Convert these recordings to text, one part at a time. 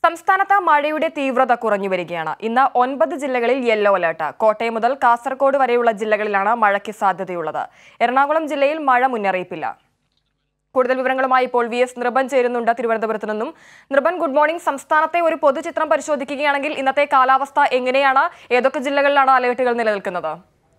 സംസ്ഥാനത്ത് മഴയുടെ തീവ്രത കുറഞ്ഞു വരികയാണ് ഇന്ന് ഒൻപത് ജില്ലകളിൽ യെല്ലോ അലർട്ട് കോട്ടയം മുതൽ കാസർഗോഡ് വരെയുള്ള ജില്ലകളിലാണ് മഴയ്ക്ക് സാധ്യതയുള്ളത് എറണാകുളം ജില്ലയിൽ മഴ മുന്നറിയിപ്പില്ല കൂടുതൽ വിവരങ്ങളുമായി ഇപ്പോൾ വി എസ് നൃപൻ ചേരുന്നുണ്ട് തിരുവനന്തപുരത്ത് നിന്നും നൃപൻ ഗുഡ് മോർണിംഗ് സംസ്ഥാനത്തെ ഒരു പൊതുചിത്രം പരിശോധിക്കുകയാണെങ്കിൽ ഇന്നത്തെ കാലാവസ്ഥ എങ്ങനെയാണ് ഏതൊക്കെ ജില്ലകളിലാണ് അലേർട്ടുകൾ നിലനിൽക്കുന്നത്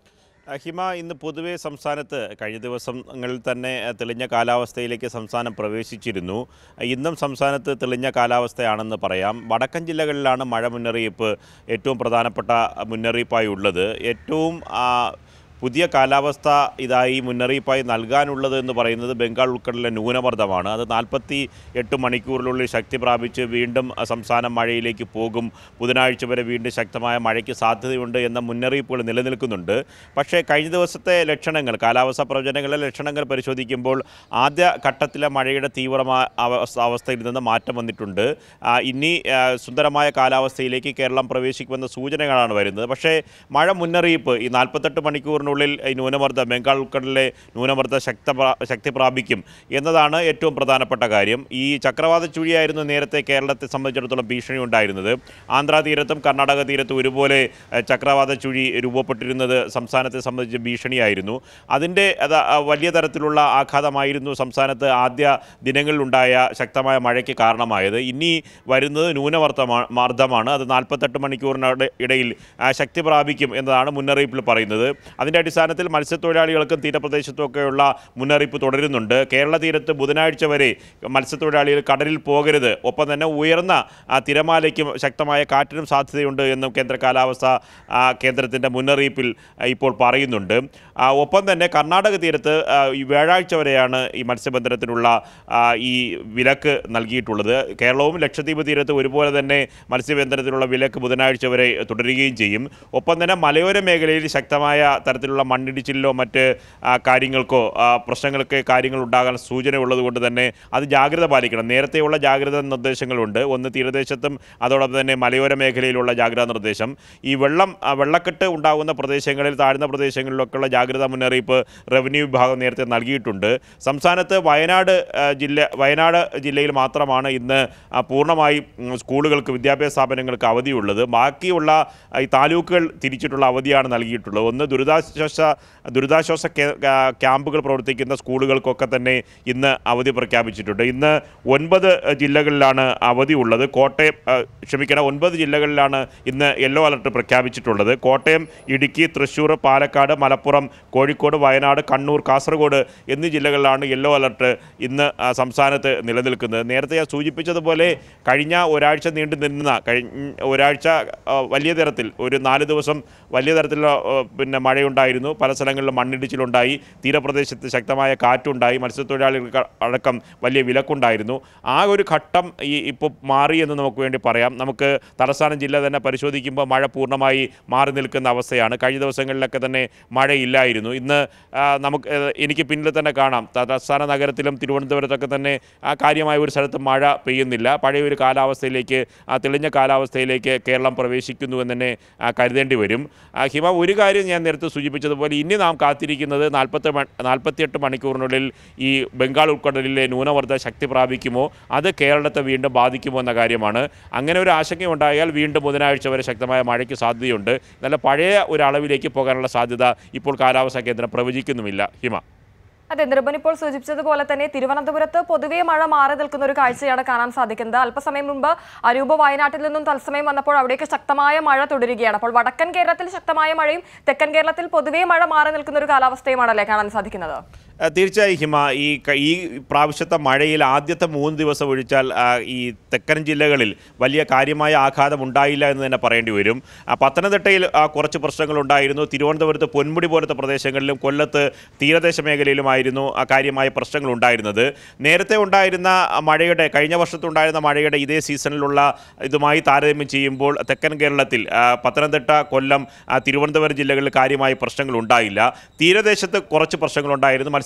ഹിമ ഇന്ന് പൊതുവെ സംസ്ഥാനത്ത് കഴിഞ്ഞ ദിവസങ്ങളിൽ തന്നെ അഹ്, തെളിഞ്ഞ കാലാവസ്ഥയിലേക്ക് സംസ്ഥാനം പ്രവേശിച്ചിരുന്നു ഇന്നും സംസ്ഥാനത്ത് തെളിഞ്ഞ കാലാവസ്ഥയാണെന്ന് പറയാം വടക്കൻ ജില്ലകളിലാണ് മഴ മുന്നറിയിപ്പ് ഏറ്റവും പ്രധാനപ്പെട്ട മുന്നറിയിപ്പായി ഉള്ളത് ഏറ്റവും ആ, പുതിയ കാലാവസ്ഥ ഇതായി മുന്നറിയിപ്പായി നൽകാനുള്ളത് എന്ന് പറയുന്നത് ബംഗാൾ ഉൾക്കടലിലെ ന്യൂനമർദ്ദമാണ് അത് നാൽപ്പത്തി എട്ട് മണിക്കൂറിനുള്ളിൽ ശക്തി പ്രാപിച്ച് വീണ്ടും അഹ്, സംസ്ഥാനം മഴയിലേക്ക് പോകും ബുധനാഴ്ച വരെ വീണ്ടും ശക്തമായ മഴയ്ക്ക് സാധ്യതയുണ്ട് എന്ന മുന്നറിയിപ്പുകൾ നിലനിൽക്കുന്നുണ്ട് പക്ഷേ കഴിഞ്ഞ ദിവസത്തെ ലക്ഷണങ്ങൾ കാലാവസ്ഥാ പ്രവചനങ്ങളിലെ ലക്ഷണങ്ങൾ പരിശോധിക്കുമ്പോൾ ആദ്യ ഘട്ടത്തിലെ മഴയുടെ തീവ്രമായ അവസ്ഥ അവസ്ഥയിൽ നിന്ന് മാറ്റം വന്നിട്ടുണ്ട് ആ, ഇനി ആ, സുന്ദരമായ കാലാവസ്ഥയിലേക്ക് കേരളം പ്രവേശിക്കുമെന്ന സൂചനകളാണ് വരുന്നത് പക്ഷേ മഴ മുന്നറിയിപ്പ് ഈ നാൽപ്പത്തെട്ട് മണിക്കൂറിനുള്ളിൽ ഈ ന്യൂനമർദ്ദം ബംഗാൾ ഉൾക്കടലിലെ ന്യൂനമർദ്ദ ശക്ത പ്രാ- ശക്തി പ്രാപിക്കും എന്നതാണ് ഏറ്റവും പ്രധാനപ്പെട്ട കാര്യം ഈ ചക്രവാത ചുഴിയായിരുന്നു നേരത്തെ കേരളത്തെ സംബന്ധിച്ചിടത്തോളം ഭീഷണി ഉണ്ടായിരുന്നത് ആന്ധ്രാ തീരത്തും കർണാടക തീരത്തും ഒരുപോലെ ഏഹ്, ചക്രവാത ചുഴി രൂപപ്പെട്ടിരുന്നത് സംസ്ഥാനത്തെ സംബന്ധിച്ച് ഭീഷണിയായിരുന്നു അതിൻ്റെ അത് ആ വലിയ തരത്തിലുള്ള ആഘാതമായിരുന്നു സംസ്ഥാനത്ത് ആദ്യ ദിനങ്ങളിലുണ്ടായ ശക്തമായ മഴയ്ക്ക് കാരണമായത് ഇനി വരുന്നത് ന്യൂനമർദ്ദമാണ് മർദ്ദമാണ് അത് നാൽപ്പത്തെട്ട് മണിക്കൂറിന് ഇടയിൽ ആ, ശക്തി പ്രാപിക്കും എന്നതാണ് മുന്നറിയിപ്പിൽ പറയുന്നത് അതിൻ്റെ അടിസ്ഥാനത്തിൽ മത്സ്യത്തൊഴിലാളികൾക്കും തീരപ്രദേശത്തുമൊക്കെയുള്ള മുന്നറിയിപ്പ് തുടരുന്നുണ്ട് കേരള തീരത്ത് ബുധനാഴ്ച വരെ മത്സ്യത്തൊഴിലാളികൾ കടലിൽ പോകരുത് ഒപ്പം തന്നെ ഉയർന്ന ആ, തിരമാലയ്ക്കും ശക്തമായ കാറ്റിനും സാധ്യതയുണ്ട് എന്നും കേന്ദ്ര കാലാവസ്ഥ ആ, കേന്ദ്രത്തിൻ്റെ മുന്നറിയിപ്പിൽ ആ, ഇപ്പോൾ പറയുന്നുണ്ട് ആ, ഒപ്പം തന്നെ കർണാടക തീരത്ത് ആ, ഈ വ്യാഴാഴ്ച വരെയാണ് ഈ മത്സ്യബന്ധനത്തിനുള്ള ആ, ഈ വിലക്ക് നൽകിയിട്ടുള്ളത് കേരളവും ലക്ഷദ്വീപ് തീരത്ത് ഒരുപോലെ തന്നെ മത്സ്യബന്ധനത്തിനുള്ള വിലക്ക് ബുധനാഴ്ച വരെ തുടരുകയും ചെയ്യും ഒപ്പം തന്നെ മലയോര മേഖലയിൽ ശക്തമായ തരത്തിലുള്ള മണ്ണിടിച്ചിലിലോ മറ്റ് ആ, കാര്യങ്ങൾക്കോ ആ, പ്രശ്നങ്ങൾക്ക് കാര്യങ്ങൾ ഉണ്ടാകാൻ സൂചന ഉള്ളതുകൊണ്ട് തന്നെ അത് ജാഗ്രത പാലിക്കണം നേരത്തെയുള്ള ജാഗ്രതാ നിർദ്ദേശങ്ങളുണ്ട് ഒന്ന് തീരദേശത്തും അതോടൊപ്പം തന്നെ മലയോര മേഖലയിലുള്ള ജാഗ്രതാ നിർദ്ദേശം ഈ വെള്ളം ആ, വെള്ളക്കെട്ട് ഉണ്ടാകുന്ന പ്രദേശങ്ങളിൽ താഴ്ന്ന പ്രദേശങ്ങളിലൊക്കെയുള്ള ജാഗ്രതാ മുന്നറിയിപ്പ് റവന്യൂ വിഭാഗം നേരത്തെ നൽകിയിട്ടുണ്ട് സംസ്ഥാനത്ത് വയനാട് ആ, ജില്ല വയനാട് ജില്ലയിൽ മാത്രമാണ് ഇന്ന് ആ, പൂർണ്ണമായി ഉം, സ്കൂളുകൾക്ക് വിദ്യാഭ്യാസ സ്ഥാപനങ്ങൾക്ക് അവധിയുള്ളത് ബാക്കിയുള്ള ആ, ഈ താലൂക്കുകൾ തിരിച്ചിട്ടുള്ള അവധിയാണ് നൽകിയിട്ടുള്ളത് ഒന്ന് ദുരിതാശ്വാസ ദുരിതാശ്വാസ കേ- ആ, ക്യാമ്പുകൾ പ്രവർത്തിക്കുന്ന സ്കൂളുകൾക്കൊക്കെ തന്നെ ഇന്ന് അവധി പ്രഖ്യാപിച്ചിട്ടുണ്ട് ഇന്ന് ഒൻപത് ജില്ലകളിലാണ് അവധി ഉള്ളത് കോട്ടയം ആ, ക്ഷമിക്കണം ഒൻപത് ജില്ലകളിലാണ് ഇന്ന് യെല്ലോ അലർട്ട് പ്രഖ്യാപിച്ചിട്ടുള്ളത് കോട്ടയം ഇടുക്കി തൃശ്ശൂർ പാലക്കാട് മലപ്പുറം കോഴിക്കോട് വയനാട് കണ്ണൂർ കാസർഗോഡ് എന്നീ ജില്ലകളിലാണ് യെല്ലോ അലർട്ട് ഇന്ന് ആ, സംസ്ഥാനത്ത് നിലനിൽക്കുന്നത് നേരത്തെ ഞാൻ സൂചിപ്പിച്ചതുപോലെ കഴിഞ്ഞ ഒരാഴ്ച നീണ്ടു നിന്ന കഴിഞ്ഞ ഒരാഴ്ച ആ, വലിയ തരത്തിൽ ഒരു നാല് ദിവസം വലിയ തരത്തിലുള്ള ആ, പിന്നെ മഴയുണ്ടായിരുന്നു പല സ്ഥലങ്ങളിലും മണ്ണിടിച്ചിലുണ്ടായി തീരപ്രദേശത്ത് ശക്തമായ കാറ്റുണ്ടായി മത്സ്യത്തൊഴിലാളികൾക്ക് അടക്കം വലിയ വിലക്കുണ്ടായിരുന്നു ആ ഒരു ഘട്ടം ഈ ഇപ്പോൾ മാറി എന്ന് നമുക്ക് വേണ്ടി പറയാം നമുക്ക് തലസ്ഥാന ജില്ല തന്നെ പരിശോധിക്കുമ്പോൾ മഴ പൂർണ്ണമായി മാറി നിൽക്കുന്ന അവസ്ഥയാണ് കഴിഞ്ഞ ദിവസങ്ങളിലൊക്കെ തന്നെ മഴയില്ലായിരുന്നു ഇന്ന് ആ, നമുക്ക് ഏ, എനിക്ക് പിന്നിൽ തന്നെ കാണാം തലസ്ഥാന നഗരത്തിലും തിരുവനന്തപുരത്തൊക്കെ തന്നെ ആ കാര്യമായ ഒരു സ്ഥലത്ത് മഴ പെയ്യുന്നില്ല പഴയ ഒരു കാലാവസ്ഥയിലേക്ക് ആ തെളിഞ്ഞ കാലാവസ്ഥയിലേക്ക് കേരളം പ്രവേശിക്കുന്നു എന്ന് തന്നെ ആ, കരുതേണ്ടി വരും ആ, ഹിമ ഒരു കാര്യം ഞാൻ നേരത്തെ സൂചിപ്പിച്ചതുപോലെ ഇനി നാം കാത്തിരിക്കുന്നത് നാൽപ്പത്തി നാൽപ്പത്തിയെട്ട് മണിക്കൂറിനുള്ളിൽ ഈ ബംഗാൾ ഉൾക്കടലിലെ ന്യൂനമർദ്ദ ശക്തി പ്രാപിക്കുമോ അത് കേരളത്തെ വീണ്ടും ബാധിക്കുമോ എന്ന കാര്യമാണ് അങ്ങനെ ഒരു ആശങ്കയുണ്ടായാൽ വീണ്ടും ബുധനാഴ്ച വരെ ശക്തമായ മഴയ്ക്ക് സാധ്യതയുണ്ട് നല്ല പഴയ ഒരു അളവിലേക്ക് പോകാനുള്ള സാധ്യത ഇപ്പോൾ കാലാവസ്ഥാ കേന്ദ്രം പ്രവചിക്കുന്നുമില്ല ഹിമ അതെ നിർബൻ ഇപ്പോൾ സൂചിപ്പിച്ചതുപോലെ തന്നെ തിരുവനന്തപുരത്ത് പൊതുവെ മഴ മാറി നിൽക്കുന്ന ഒരു കാഴ്ചയാണ് കാണാൻ സാധിക്കുന്നത് അല്പസമയം മുമ്പ് അരൂപ വയനാട്ടിൽ നിന്നും തത്സമയം വന്നപ്പോൾ അവിടേക്ക് ശക്തമായ മഴ തുടരുകയാണ് അപ്പോൾ വടക്കൻ കേരളത്തിൽ ശക്തമായ മഴയും തെക്കൻ കേരളത്തിൽ പൊതുവെ മഴ മാറി നിൽക്കുന്ന ഒരു കാലാവസ്ഥയുമാണല്ലേ കാണാൻ സാധിക്കുന്നത് ആ, തീർച്ചയായും ഹിമ ഈ ക- ഈ പ്രാവശ്യത്തെ മഴയിൽ ആദ്യത്തെ മൂന്ന് ദിവസം ഒഴിച്ചാൽ ആ, ഈ തെക്കൻ ജില്ലകളിൽ വലിയ കാര്യമായ ആഘാതം ഉണ്ടായില്ല എന്ന് തന്നെ പറയേണ്ടി വരും ആ, പത്തനംതിട്ടയിൽ ആ, കുറച്ച് പ്രശ്നങ്ങളുണ്ടായിരുന്നു തിരുവനന്തപുരത്ത് പൊന്മുടി പോലത്തെ പ്രദേശങ്ങളിലും കൊല്ലത്ത് തീരദേശ മേഖലയിലുമായിരുന്നു ആ കാര്യമായ പ്രശ്നങ്ങൾ ഉണ്ടായിരുന്നത് നേരത്തെ ഉണ്ടായിരുന്ന ആ, മഴയുടെ കഴിഞ്ഞ വർഷത്തുണ്ടായിരുന്ന മഴയുടെ ഇതേ സീസണിലുള്ള ഇതുമായി താരതമ്യം ചെയ്യുമ്പോൾ തെക്കൻ കേരളത്തിൽ ആ, പത്തനംതിട്ട കൊല്ലം ആ, തിരുവനന്തപുരം ജില്ലകളിൽ കാര്യമായ പ്രശ്നങ്ങൾ ഉണ്ടായില്ല തീരദേശത്ത് കുറച്ച് പ്രശ്നങ്ങളുണ്ടായിരുന്നു മത്സ്യ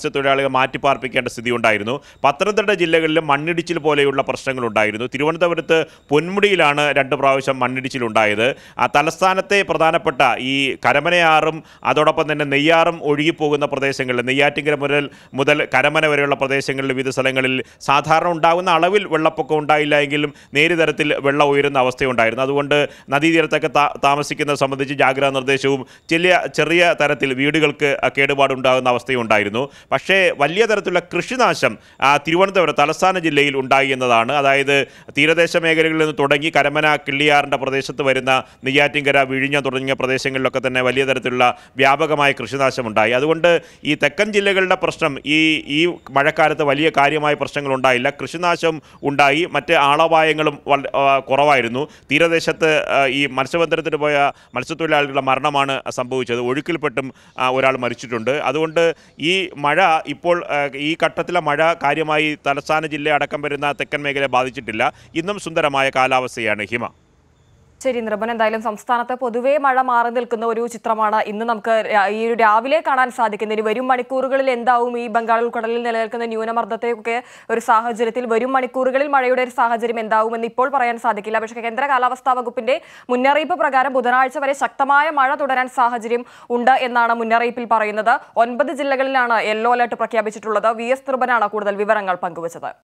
മത്സ്യത്തൊഴിലാളികൾ മാറ്റിപ്പാർപ്പിക്കേണ്ട സ്ഥിതി ഉണ്ടായിരുന്നു പത്തനംതിട്ട ജില്ലകളിലും മണ്ണിടിച്ചിൽ പോലെയുള്ള പ്രശ്നങ്ങളുണ്ടായിരുന്നു തിരുവനന്തപുരത്ത് പൊന്മുടിയിലാണ് രണ്ട് പ്രാവശ്യം മണ്ണിടിച്ചിലുണ്ടായത് ആ തലസ്ഥാനത്തെ പ്രധാനപ്പെട്ട ഈ കരമനയാറും അതോടൊപ്പം തന്നെ നെയ്യാറും ഒഴുകിപ്പോകുന്ന പ്രദേശങ്ങളിൽ നെയ്യാറ്റിങ്കര മുതൽ മുതൽ കരമന വരെയുള്ള പ്രദേശങ്ങളിൽ വിവിധ സ്ഥലങ്ങളിൽ സാധാരണ ഉണ്ടാകുന്ന അളവിൽ വെള്ളപ്പൊക്കം ഉണ്ടായില്ല എങ്കിലും നേരിയ തരത്തിൽ വെള്ളം ഉയരുന്ന അവസ്ഥയുണ്ടായിരുന്നു അതുകൊണ്ട് നദീതീരത്തൊക്കെ താ താമസിക്കുന്നത് സംബന്ധിച്ച് ജാഗ്രതാ നിർദ്ദേശവും ചെറിയ ചെറിയ തരത്തിൽ വീടുകൾക്ക് കേടുപാടുണ്ടാകുന്ന അവസ്ഥയുണ്ടായിരുന്നു പക്ഷേ വലിയ തരത്തിലുള്ള കൃഷിനാശം ആ, തിരുവനന്തപുരം തലസ്ഥാന ജില്ലയിൽ ഉണ്ടായി എന്നതാണ് അതായത് തീരദേശ മേഖലകളിൽ നിന്ന് തുടങ്ങി കരമന കിള്ളിയാറിൻ്റെ പ്രദേശത്ത് വരുന്ന നെയ്യാറ്റിങ്കര വിഴിഞ്ഞ തുടങ്ങിയ പ്രദേശങ്ങളിലൊക്കെ തന്നെ വലിയ തരത്തിലുള്ള വ്യാപകമായ കൃഷിനാശമുണ്ടായി അതുകൊണ്ട് ഈ തെക്കൻ ജില്ലകളുടെ പ്രശ്നം ഈ ഈ മഴക്കാലത്ത് വലിയ കാര്യമായ പ്രശ്നങ്ങൾ ഉണ്ടായില്ല കൃഷിനാശം ഉണ്ടായി മറ്റ് ആളപായങ്ങളും വള- ആ, കുറവായിരുന്നു തീരദേശത്ത് ആ, ഈ മത്സ്യബന്ധനത്തിന് പോയ മത്സ്യത്തൊഴിലാളികളുടെ മരണമാണ് സംഭവിച്ചത് ഒഴുക്കിൽപ്പെട്ടും ആ, ഒരാൾ മരിച്ചിട്ടുണ്ട് അതുകൊണ്ട് ഈ മഴ ഇപ്പോൾ ആ, ഈ ഘട്ടത്തിലെ മഴ കാര്യമായി തലസ്ഥാന ജില്ല അടക്കം വരുന്ന തെക്കൻ മേഖലയെ ബാധിച്ചിട്ടില്ല ഇന്നും സുന്ദരമായ കാലാവസ്ഥയാണ് ഹിമ ശരി നിർഭൻ എന്തായാലും സംസ്ഥാനത്ത് പൊതുവേ മഴ മാറി നിൽക്കുന്ന ഒരു ചിത്രമാണ് ഇന്ന് നമുക്ക് രാ- ഈ ഒരു രാവിലെ കാണാൻ സാധിക്കുന്നത് ഇനി വരും മണിക്കൂറുകളിൽ എന്താവും ഈ ബംഗാൾ ഉൾക്കടലിൽ നിലനിൽക്കുന്ന ന്യൂനമർദ്ദത്തെയൊക്കെ ഒരു സാഹചര്യത്തിൽ വരും മണിക്കൂറുകളിൽ മഴയുടെ ഒരു സാഹചര്യം എന്താവുമെന്ന് ഇപ്പോൾ പറയാൻ സാധിക്കില്ല പക്ഷേ കേന്ദ്ര കാലാവസ്ഥാ വകുപ്പിന്റെ മുന്നറിയിപ്പ് പ്രകാരം ബുധനാഴ്ച വരെ ശക്തമായ മഴ തുടരാൻ സാഹചര്യം ഉണ്ട് എന്നാണ് മുന്നറിയിപ്പിൽ പറയുന്നത് ഒൻപത് ജില്ലകളിലാണ് യെല്ലോ അലർട്ട് പ്രഖ്യാപിച്ചിട്ടുള്ളത് വി എസ് നിർഭനാണ് കൂടുതൽ വിവരങ്ങൾ പങ്കുവച്ചത്